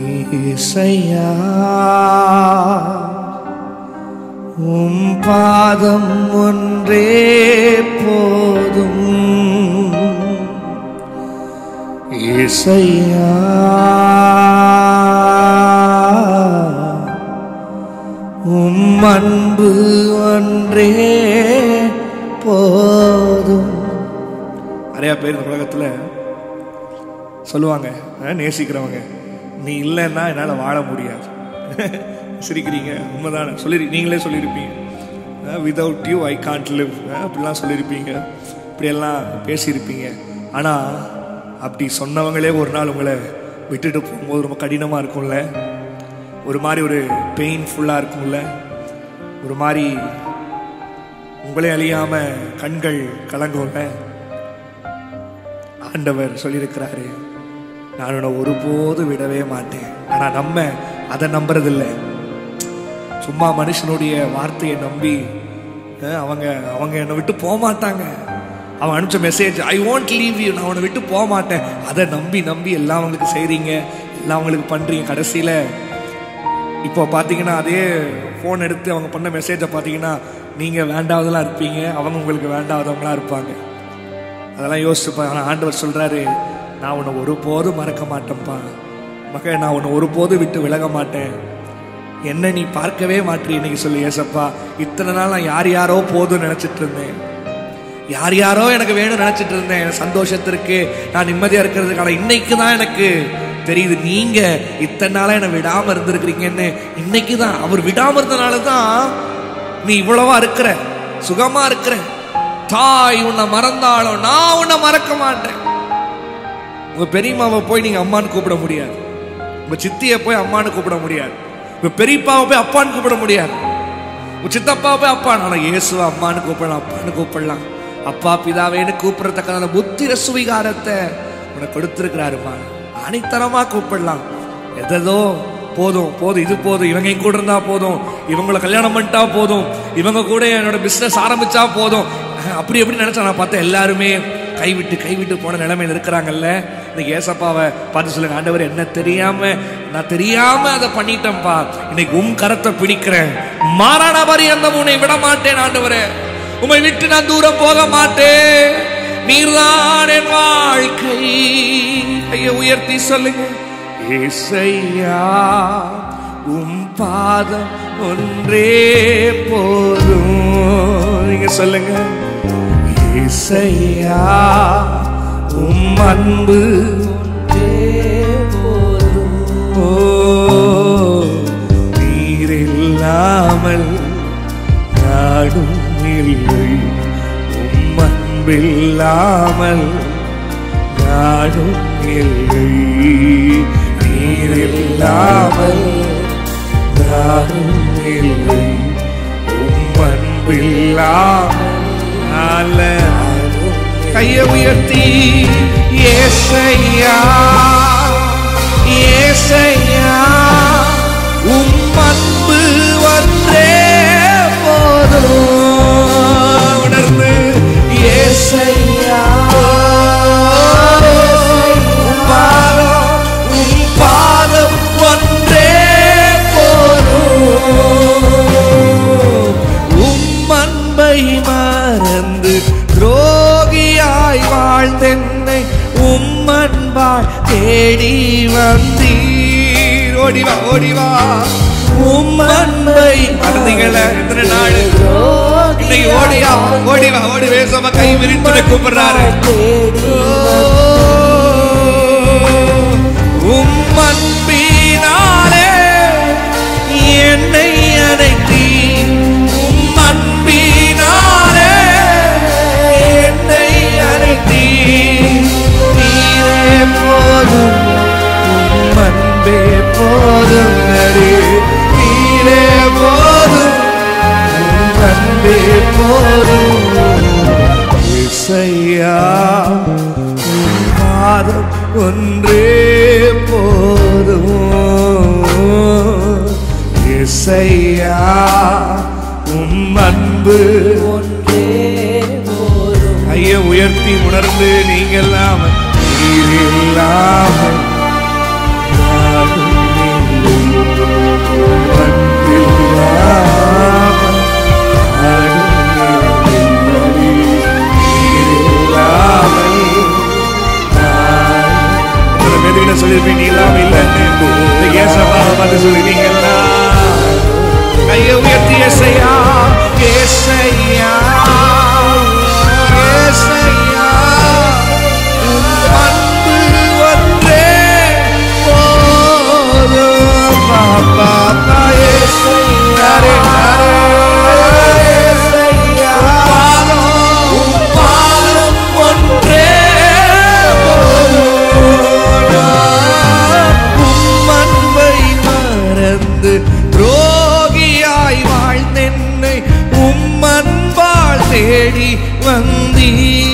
இசையா உம் பாதம் ஒன்றே போதும் இசையா உம் அன்பு ஒன்றே போதும் நிறைய பேர் இந்த உலகத்துல சொல்லுவாங்க அஹ், நேசிக்கிறவங்க நீ இல்லைன்னா என்னால் வாழ முடியாது சிரிக்கிறீங்க உண்மைதானே சொல்லி நீங்களே சொல்லியிருப்பீங்க without you I can't live அப்படிலாம் சொல்லியிருப்பீங்க இப்படியெல்லாம் பேசியிருப்பீங்க ஆனால் அப்படி சொன்னவங்களே ஒரு நாள் உங்களை விட்டுட்டு போகும்போது ரொம்ப கடினமாக இருக்கும்ல ஒரு மாதிரி ஒரு பெயின்ஃபுல்லாக இருக்கும்ல ஒரு மாதிரி உங்களே அழியாம கண்கள் கலங்கும்ல ஆண்டவர் சொல்லியிருக்கிறாரு நான் உன்னை ஒருபோது விடவே மாட்டேன் ஆனா நம்ம அதை நம்புறதில்ல சும்மா மனுஷனுடைய வார்த்தையை நம்பி அஹ், அவங்க அவங்க என்னை விட்டு போக மாட்டாங்க அவன் அனுப்பிச்ச message I want leave you நான் உன்னை விட்டு போக மாட்டேன் அதை நம்பி நம்பி எல்லாம் அவங்களுக்கு செய்றீங்க எல்லாம் அவங்களுக்கு பண்றீங்க கடைசியில இப்போ பார்த்தீங்கன்னா அதே ஃபோன் எடுத்து அவங்க பண்ண மெசேஜை பார்த்தீங்கன்னா நீங்கள் வேண்டாவதெல்லாம் இருப்பீங்க அவங்க உங்களுக்கு வேண்டாதவங்களா இருப்பாங்க அதெல்லாம் யோசிச்சுப்பா ஆனால் ஆண்டவர் சொல்கிறாரு நான் உன்னை ஒருபோதும் மறக்க மாட்டேன்ப்பா மக நான் உன்னை ஒருபோதும் விட்டு விலக மாட்டேன் என்ன நீ பார்க்கவே மாட்டீ இன்னைக்கு சொல்லி ஏசப்பா இத்தனை நாள் நான் யார் யாரோ போதும் நினச்சிட்டு இருந்தேன் யார் யாரோ எனக்கு வேணும்னு நினைச்சிட்டு இருந்தேன் என் சந்தோஷத்திற்கு நான் நிம்மதியா இருக்கிறதுக்கான இன்னைக்கு தான் எனக்கு தெரியுது நீங்க இத்தனை நாளா என்னை விடாம இருந்திருக்கிறீங்கன்னு இன்னைக்கு தான் அவர் விடாம இருந்தனால தான் நீ இவ்வளவா இருக்கிற சுகமா இருக்கிற தாய் உன்னை மறந்தாலும் நான் உன்னை மறக்க மாட்டேன் உங்க பெரியம்மாவை போய் நீங்க அம்மான்னு கூப்பிட முடியாது உங்க சித்தியை போய் அம்மான்னு கூப்பிட முடியாது உங்க பெரியப்பாவை போய் அப்பான்னு கூப்பிட முடியாது உன் சித்தப்பா போய் அப்பா நான் இயேசுவை அம்மான்னு கூப்பிடலாம் அப்பான்னு கூப்பிடலாம் அப்பா பிதாவேன்னு கூப்பிடறதுக்கான புத்திர சுவிகாரத்தை உனக்கு கொடுத்துருக்கிறாருமா அனைத்தனமா கூப்பிடலாம் எதோ போதும் போதும் இது போதும் இவங்க என் கூட இருந்தா போதும் இவங்கள கல்யாணம் பண்ணிட்டா போதும் இவங்க கூட என்னோட பிசினஸ் ஆரம்பிச்சா போதும் அப்படி எப்படி நினைச்சா நான் பார்த்தேன் எல்லாருமே கைவிட்டு கைவிட்டு போன நிலைமையில இருக்கிறாங்கல்ல இன்னைக்கு ஏசப்பாவை பார்த்து சொல்லுங்க ஆண்டவர் என்ன தெரியாம நான் தெரியாம அதை பண்ணிட்டேன்ப்பா இன்னைக்கு உம் கரத்தை பிடிக்கிறேன் மாறான பரியந்தம் உன்னை விட மாட்டேன் ஆண்டவரே உம்மை விட்டு நான் தூரம் போக மாட்டேன் நீர்தான் என் வாழ்க்கை கையை உயர்த்தி சொல்லுங்க இசையா உம் பாதம் ஒன்றே போதும் நீங்க சொல்லுங்க இசையா உம் அன்பு ஒன்றே போதும். ஓ நீர் இல்லாமல் நாடும் இல்லை உம் அன்பில்லாமல் நாடும் இல்லை நீர் இல்லாமல் நாடும் இல்லை உம் அன்பில்லாமல் கையை உயர்த்தி ஏசையா ஏசையா உம் அன்பு ஒன்றே போதும் உணர்ந்து ஏசையா உம் பாதம், உம் பாதம் ஒன்றே போதும் உம் அன்பை மறந்து துரோகியாய் வாழ்ந்தென்னை உம் அன்பாய் தேடி வந்தீர் ஓடிவா ஓடிவா உம் அன்பை மறந்தீங்கள எத்தனை நாள் இன்னைக்கு ஓடியா ஓடிவா ஓடி வேசமா கை விரித்து கூப்பிடுறாரு உம் அன்பினாலே என்னை அடைத்தி உம் அன்பினாலே என்னை அடைத்தி நீரே போதும் உம் அன்பே போதும் நரே நீரே போதும் உம் அன்பே போதும் இசையா உம் பாதம் ஒன்றே போதும் இசையா உம் அன்பு ஒன்றே போதும் கையை உயர்த்தி உணர்ந்து நீங்கள் நீர் இல்லாமல் நாடும் என்ன சொல்லிருப்பீங்க நீ இல்லாம இல்லைன்னு இந்த ஏசப்பாவை பார்த்து சொல்லுவீங்களா கையை உயர்த்தி ஏசையா ஏசையா ஏசையா உன் அன்பு ஒன்றே போதும் பாப்பா ஏசையா ஏசையா உன் பாதம் ஒன்றே உம்மன்பை மறந்து துரோகியாய் வாழ்ந்தென்னை உம்மன்பால் தேடி வந்தீ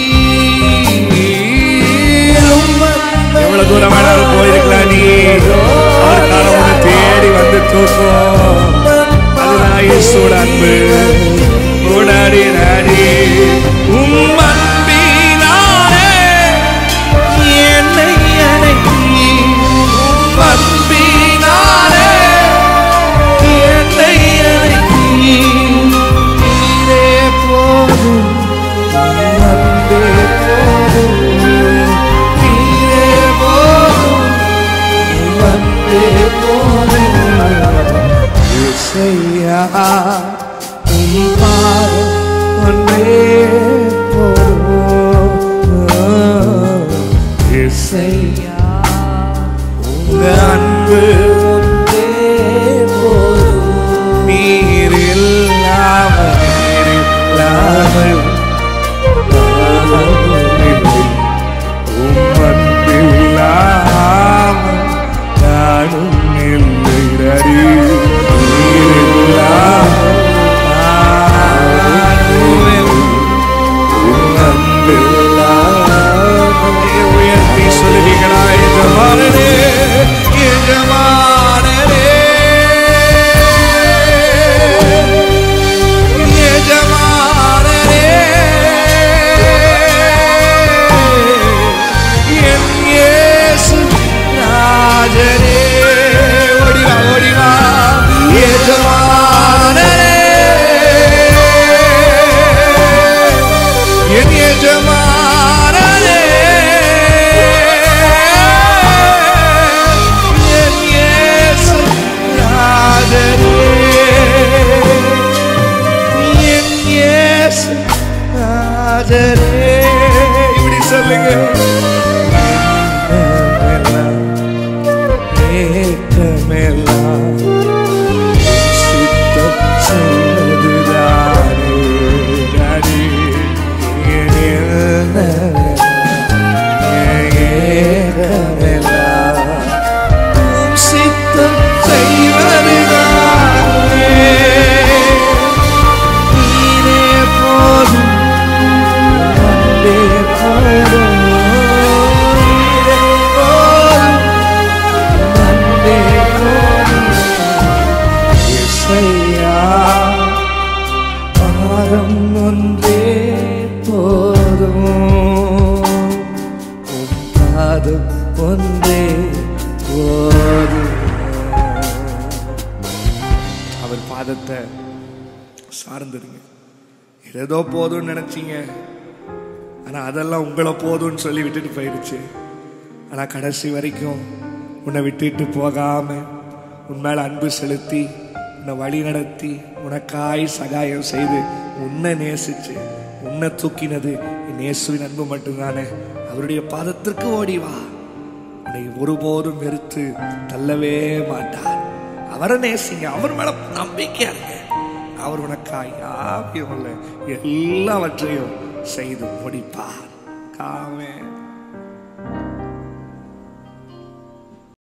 எவ்வளவு தூரம் வேணாலும் போயிருக்கலாம் நீ அவருக்கான உன்னை தேடி வந்து தூக்கும் அதுதான் இயேசுவோட அன்பு ஓடாடி நாடி உம் அன்பினாலே என்னை அணைக்கி உம் அன்பினாலே என்னை அணைக்கி நீரே போதும் உம் அன்பே போதும் நீரே போதும் உம் அன்பே போதும் இசையா உம் பாதம் ஒன்றே போதும் இசையா உங்க அன்பு ஒன்றே போதும் நீர் இல்லாமல் நீர் இல்லாமல் உம் அன்பில்லாமல் நானும் இல்லை அடி நீர் இல்லாமல் நானும் இல்லை. உம் அன்பில்லாமல் கையை உயர்த்தி சொல்லுவீங்களா எஜமானனே எஜமானனே எஜமானனே என் இயேசு ராஜனே ஓடிவா ஓடிவா எஜமானனே என் எஜமானனே என் இயேசு ராஜனே என் இயேசு ராஜனே இப்படி சொல்லுங்க ஏக்கமெல்லாம் சித்தம் செய்வதுதானே டாடி. என் எண்ணமெல்லாம், என் ஏக்கமெல்லாம் உம் சித்தம் செய்வதுதானே. நீரே போதும் அன்பே போதும் நீரே போதும் அன்பே போதும் இசையா பாரம் ஒன்றே போதும் உம் பாதம் ஒன்றே போதும் அவர் பாதத்தை சார்ந்துடுங்க ஏதோ போதும்னு நினைச்சீங்க ஆனா அதெல்லாம் உங்களை போதும்னு சொல்லி விட்டுட்டு போயிடுச்சு ஆனா கடைசி வரைக்கும் உன்னை விட்டுட்டு போகாம உன் மேல அன்பு செலுத்தி உன்னை வழி நடத்தி உனக்காய் சகாயம் செய்து உன்னை நேசிச்சு உன்னை தூக்கினது என் இயேசுவின் அன்பு மட்டும்தானே அவருடைய பாதத்திற்கு ஓடி வா உன்னை ஒருபோதும் வெறுத்து தள்ளவே மாட்டார் அவரை நேசிங்க அவர் மேல நம்பிக்கையா இருங்க அவர் உனக்காய் யாவையும் எல்லாவற்றையும் செய்து முடிப்பார் காமே